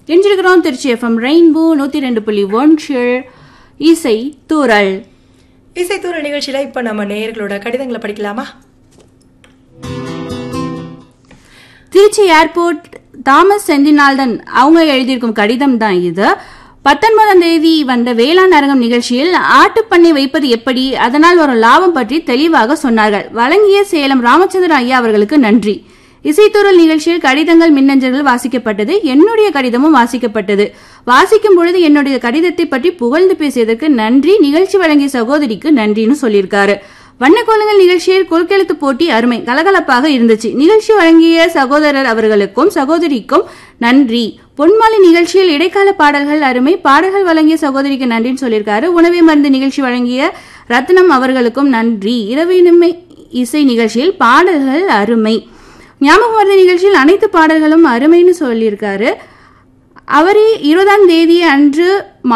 எஞ்சிருக்கிறோம் Trichy FM rainbow நூற்றி ரெண்டு புள்ளி ஒன்று இசை தூரல் இசைத்தூர நிகழ்ச்சியில இப்ப நம்ம நேயர்களோட கடிதங்களை படிக்கலாமா திருச்சி ஏர்போர்ட் தாமஸ் செந்தினால்டன் அவங்க எழுதியிருக்கும் கடிதம் தான் இது பத்தொன்பதாம் தேதி வந்த வேளாண் அரங்கம் நிகழ்ச்சியில் ஆட்டுப்பண்ணை வைப்பது எப்படி அதனால் வரும் லாபம் பற்றி தெளிவாக சொன்னார்கள் வழங்கிய சேலம் ராமச்சந்திரன் ஐயா அவர்களுக்கு நன்றி இசைத்தூரல் நிகழ்ச்சியில் கடிதங்கள் மின்னஞ்சல்கள் வாசிக்கப்பட்டது என்னுடைய கடிதமும் வாசிக்கப்பட்டது வாசிக்கும் பொழுது என்னுடைய கடிதத்தை பற்றி புகழ்ந்து பேசியதற்கு நன்றி நிகழ்ச்சி வழங்கிய சகோதரிக்கு நன்றின்னு சொல்லியிருக்காரு வண்ணக்கோலங்கள் நிகழ்ச்சியில் குறுக்கெழுத்து போட்டி அருமை கலகலப்பாக இருந்துச்சு நிகழ்ச்சி வழங்கிய சகோதரர் அவர்களுக்கும் சகோதரிக்கும் நன்றி பொன்மாலை நிகழ்ச்சியில் இடைக்கால பாடல்கள் அருமை பாடல்கள் வழங்கிய சகோதரிக்கு நன்றின்னு சொல்லியிருக்காரு உணவை மருந்து நிகழ்ச்சி வழங்கிய ரத்னம் அவர்களுக்கும் நன்றி இரவினுமை இசை நிகழ்ச்சியில் பாடல்கள் அருமை ஞாபகம் மருந்து நிகழ்ச்சியில் அனைத்து பாடல்களும் அருமைன்னு சொல்லியிருக்காரு அவரே இருபதாம் தேதி அன்று